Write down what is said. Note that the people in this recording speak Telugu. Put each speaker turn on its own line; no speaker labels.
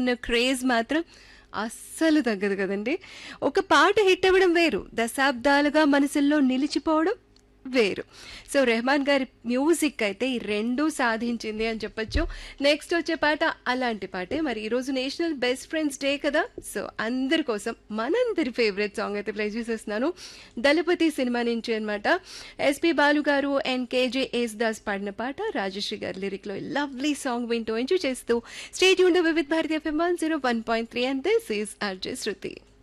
ఉన్న క్రేజ్ మాత్రం అస్సలు తగ్గదు కదండి ఒక పాట హిట్ అవ్వడం వేరు దశాబ్దాలుగా మనసుల్లో నిలిచిపోవడం వేరు సో రెహమాన్ గారి మ్యూజిక్ అయితే ఈ రెండు సాధించింది అని చెప్పొచ్చు నెక్స్ట్ వచ్చే పాట అలాంటి పాటే మరి ఈరోజు నేషనల్ బెస్ట్ ఫ్రెండ్స్ డే కదా సో అందరి కోసం మనందరి ఫేవరెట్ సాంగ్ అయితే ప్లే చేసేస్తున్నాను దళపతి సినిమా నుంచి అనమాట ఎస్పి బాలు గారు అండ్ కేజే ఎస్ దాస్ పాడిన పాట రాజశ్రీ గారి లిరిక్లో లవ్లీ సాంగ్ వింటూ ఎంజాయ్ చేస్తూ స్టేట్ ఉండే Vividh Bharati FM one zero one point three and this is RJ Shruti